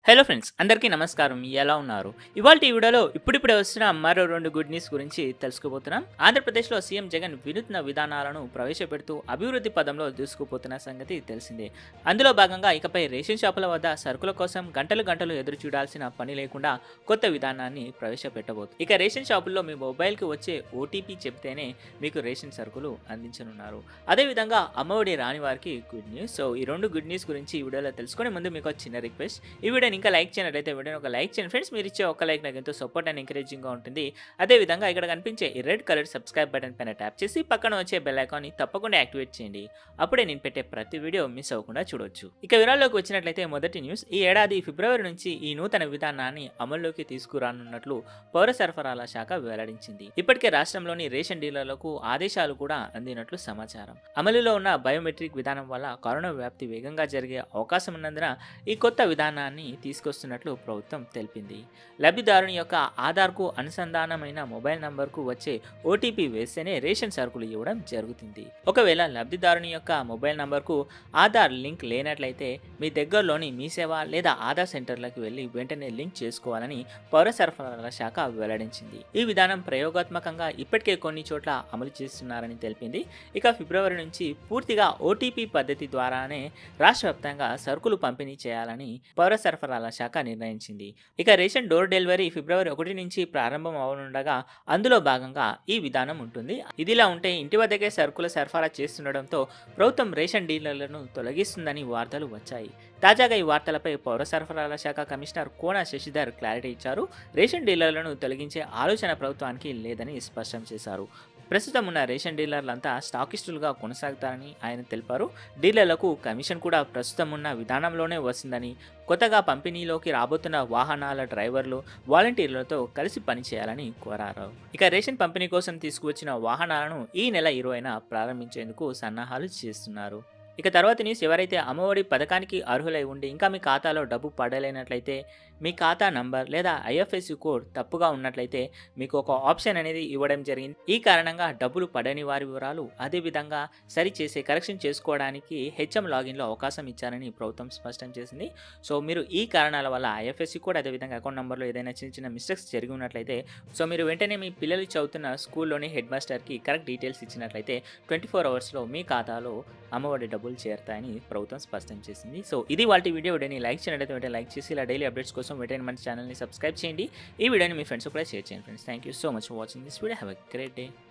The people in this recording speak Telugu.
హలో ఫ్రెండ్స్ అందరికీ నమస్కారం ఎలా ఉన్నారు ఇవాళ ఈ వీడియోలో ఇప్పుడిప్పుడే వస్తున్న మరో రెండు గుడ్ న్యూస్ గురించి తెలుసుకోబోతున్నాం ఆంధ్రప్రదేశ్లో సీఎం జగన్ వినూత్న విధానాలను ప్రవేశపెడుతూ అభివృద్ధి పదంలో దూసుకుపోతున్న సంగతి తెలిసిందే అందులో భాగంగా ఇకపై రేషన్ షాపుల వద్ద సరుకుల కోసం గంటలు గంటలు ఎదురు చూడాల్సిన పని లేకుండా కొత్త విధానాన్ని ప్రవేశపెట్టబోతుంది ఇక రేషన్ షాపుల్లో మీ మొబైల్కి వచ్చే ఓటీపీ చెప్తేనే మీకు రేషన్ సరుకులు అందించనున్నారు అదేవిధంగా అమ్మఒడి రాని వారికి గుడ్ న్యూస్ సో ఈ రెండు గుడ్ న్యూస్ గురించి ఈ వీడియోలో తెలుసుకునే ముందు మీకు ఒక చిన్న రిక్వెస్ట్ ఈ వీడియోని ఇంకా లైక్ చేయనట్లయితే వీడియోని ఒక లైక్ చేయండి ఫ్రెండ్స్ మీరు ఇచ్చే ఒక లైక్ నాకు ఎంతో సపోర్ట్ అండ్ ఎంకరేజింగ్గా ఉంటుంది అదేవిధంగా ఇక్కడ కనిపించే ఈ రెడ్ కలర్ సబ్స్క్రైబ్ బటన్ పైన ట్యాప్ చేసి పక్కన వచ్చే బెల్ ఐకాన్ని తప్పకుండా యాక్టివేట్ చేయండి అప్పుడే నేను పెట్టే ప్రతి వీడియో మిస్ అవ్వకుండా చూడొచ్చు ఇక వివరాల్లోకి వచ్చినట్లయితే మొదటి న్యూస్ ఈ ఏడాది ఫిబ్రవరి నుంచి ఈ నూతన విధానాన్ని అమల్లోకి తీసుకురానున్నట్లు పౌర సరఫరాల శాఖ వెల్లడించింది ఇప్పటికే రాష్ట్రంలోని రేషన్ డీలర్లకు ఆదేశాలు కూడా అందినట్లు సమాచారం అమలులో ఉన్న బయోమెట్రిక్ విధానం వల్ల కరోనా వ్యాప్తి వేగంగా జరిగే అవకాశం ఉన్నందున ఈ కొత్త విధానాన్ని తీసుకొస్తున్నట్లు ప్రభుత్వం తెలిపింది లబ్ధిదారుని యొక్క ఆధార్కు అనుసంధానమైన మొబైల్ నంబర్కు వచ్చే ఓటీపీ వేస్తేనే రేషన్ సరుకులు ఇవ్వడం జరుగుతుంది ఒకవేళ లబ్ధిదారుని యొక్క మొబైల్ నంబర్కు ఆధార్ లింక్ లేనట్లయితే మీ దగ్గరలోని మీ సేవ లేదా ఆధార్ సెంటర్లకు వెళ్ళి వెంటనే లింక్ చేసుకోవాలని పౌర సరఫరాల శాఖ వెల్లడించింది ఈ విధానం ప్రయోగాత్మకంగా ఇప్పటికే కొన్ని చోట్ల అమలు చేస్తున్నారని తెలిపింది ఇక ఫిబ్రవరి నుంచి పూర్తిగా ఓటీపీ పద్ధతి ద్వారానే రాష్ట్ర వ్యాప్తంగా సరుకులు పంపిణీ చేయాలని పౌర సరఫరాల శాఖ నిర్ణయించింది ఇక రేషన్ డోర్ డెలివరీ ఫిబ్రవరి ఒకటి నుంచి ప్రారంభం అవనుండగా అందులో భాగంగా ఈ విధానం ఉంటుంది ఇదిలా ఉంటే ఇంటి వద్దకే సరుకుల సరఫరా చేస్తుండటంతో ప్రభుత్వం రేషన్ డీలర్లను తొలగిస్తుందని వార్తలు వచ్చాయి తాజాగా ఈ వార్తలపై పౌర సరఫరాల శాఖ కమిషనర్ కోన శశిధర్ క్లారిటీ ఇచ్చారు రేషన్ డీలర్లను తొలగించే ఆలోచన ప్రభుత్వానికి లేదని స్పష్టం చేశారు ప్రస్తుతం ఉన్న రేషన్ డీలర్లంతా స్టాకిస్టులుగా కొనసాగుతారని ఆయన తెలిపారు డీలర్లకు కమిషన్ కూడా ప్రస్తుతం ఉన్న విధానంలోనే వస్తుందని కొత్తగా పంపిణీలోకి రాబోతున్న వాహనాల డ్రైవర్లు వాలంటీర్లతో కలిసి పనిచేయాలని కోరారు ఇక రేషన్ పంపిణీ కోసం తీసుకువచ్చిన వాహనాలను ఈ నెల ఇరవైన ప్రారంభించేందుకు సన్నాహాలు చేస్తున్నారు ఇక తర్వాత న్యూస్ ఎవరైతే అమ్మఒడి పథకానికి అర్హులై ఉండి ఇంకా మీ ఖాతాలో డబ్బు పడలేనట్లయితే మీ ఖాతా నంబర్ లేదా ఐఎఫ్ఎస్సి కోడ్ తప్పుగా ఉన్నట్లయితే మీకు ఒక ఆప్షన్ అనేది ఇవ్వడం జరిగింది ఈ కారణంగా డబ్బులు పడని వారి వివరాలు అదేవిధంగా సరి చేసే కరెక్షన్ చేసుకోవడానికి హెచ్ఎం లాగిన్లో అవకాశం ఇచ్చారని ప్రభుత్వం స్పష్టం చేసింది సో మీరు ఈ కారణాల వల్ల ఐఎఫ్ఎస్సి కోడ్ అదేవిధంగా అకౌంట్ నెంబర్లో ఏదైనా చిన్న చిన్న మిస్టేక్స్ జరిగి ఉన్నట్లయితే సో మీరు వెంటనే మీ పిల్లలు చదువుతున్న స్కూల్లోని హెడ్ మాస్టర్కి కరెక్ట్ డీటెయిల్స్ ఇచ్చినట్లయితే ట్వంటీ ఫోర్ అవర్స్లో మీ ఖాతాలో అమ్మఒడి డబ్బులు చేరుతాయని ప్రభుత్వం స్పష్టం చేసింది సో ఇది వాటి వీడియో వీడియోని లైక్ చేయనట్లయితే వెంటనే లైక్ చేసి ఇలా డైలీ అప్డేట్స్ కోసం వెంటనే మన ఛానల్ని సబ్స్క్రైబ్ చేయండి ఈ వీడియోని మీ ఫ్రెండ్స్ కూడా షేర్ చేయండి friends thank you so much for watching this video have a great day